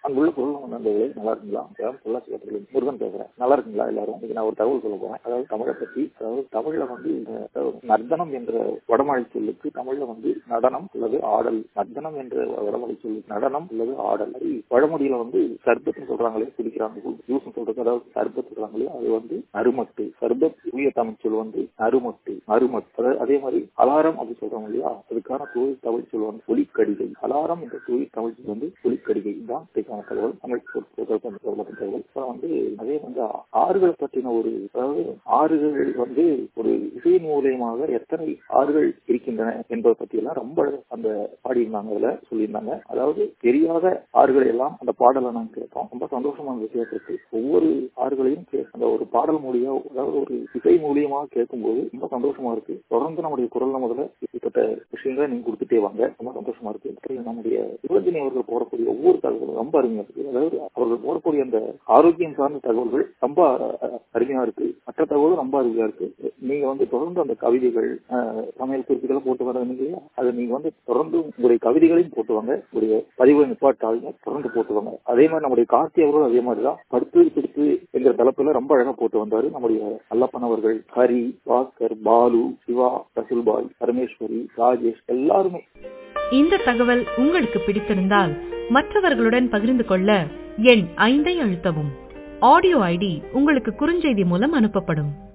அங்குள்ள பொருள் நண்பர்களே நல்லா இருக்குங்களா நான் பொள்ளாச்சி கட்டத்தில் முருகன் பேசுறேன் நல்லா இருக்குங்களா எல்லாரும் இன்னைக்கு நான் ஒரு தகவல் சொல்ல போறேன் அதாவது தமிழை பத்தி அதாவது தமிழ்ல வந்து அஹ், நர்த்தனம் என்ற வடமொழி சொல்லுக்கு தமிழ்ல வந்து நடனம் அல்லது ஆடல் நர்த்தனம் என்ற வடமொழி சொல்லுக்கு நடனம் அல்லது ஆடல் அது வடமொழியில வந்து சர்பத்னு சொல்றாங்களே குடிக்கிறாங்க ஜூஸ் சொல்றது அதாவது சர்பத் சொல்றாங்களே அது வந்து நறுமட்டு சர்பத் தூய தமிழ் சொல் வந்து நறுமட்டு நறுமட்டு அதாவது அதே மாதிரி அலாரம் அப்படி சொல்றாங்க இல்லையா அதுக்கான தூய தமிழ் சொல் வந்து ஒலிக்கடிகை அலாரம் என்ற தூய தமிழ் சொல் வந்து ஒலிக்கடிகை தான் இதுக்கான தகவல் தமிழ் சொல் தகவல் தகவல் அப்புறம் வந்து அதே வந்து ஆறுகளை பற்றின ஒரு அதாவது ஆறுகள் வந்து ஒரு இசை மூலியமாக எத்தனை ஆறுகள் இருக்கின்றன என்பதை பத்தி எல்லாம் ரொம்ப அந்த பாடியிருந்தாங்க அதுல சொல்லியிருந்தாங்க அதாவது தெரியாத ஆறுகளை எல்லாம் அந்த பாடலை நாங்க கேட்டோம் ரொம்ப சந்தோஷமா அந்த விஷயத்திற்கு ஒவ்வொரு ஆறுகளையும் கே- அந்த ஒரு பாடல் மூலியா அதாவது ஒரு இசை மூலியமாக கேட்கும்போது ரொம்ப சந்தோஷமா இருக்கு தொடர்ந்து நம்முடைய குரல்ல முதல்ல இப்படிப்பட்ட விஷயங்களை நீங்க கொடுத்துட்டே வாங்க ரொம்ப சந்தோஷமா இருக்கு இப்படி நம்முடைய சிவஜினி அவர்கள் போடக்கூடிய ஒவ்வொரு தகவலும் ரொம்ப அருமையா இருக்கு அதாவது அவர்கள் போடக்கூடிய அந்த ஆரோக்கியம் சார்ந்த தகவல்கள் ரொம்ப அஹ், அருமையா இருக்கு மற்ற தகவலும் ரொம்ப அருமையா இருக்கு நீங்க வந்து தொடர்ந்து அந்த கவிதைகள் அஹ், சமையல் குறிப்புகளை போட்டு வர இல்லையா அதை நீங்க வந்து தொடர்ந்து உங்களுடைய கவிதைகளையும் போட்டு வாங்க உங்களுடைய பதிவுகளை நிப்பாட்டாளுங்க தொடர்ந்து போட்டு வாங்க அதே மாதிரி நம்முடைய கார்த்தி அவர்களும் அதே மாதிரி தான் படுத்து பிடித்து என்கிற தலைப்புல ரொம்ப அழகா போட்டு வந்தாரு நம்முடைய அல்லப்பன் அவர்கள் ஹரி பாஸ்கர் பாலு சிவா ரசுல்பாய் பரமேஸ்வரி ராஜேஷ் எல்லாருமே இந்த தகவல் உங்களுக்கு பிடித்திருந்தால் மற்றவர்களுடன் பகிர்ந்து கொள்ள எண் ஐந்தை அழுத்தவும் ஆடியோ ஐடி உங்களுக்கு குறுஞ்செய்தி மூலம் அனுப்பப்படும்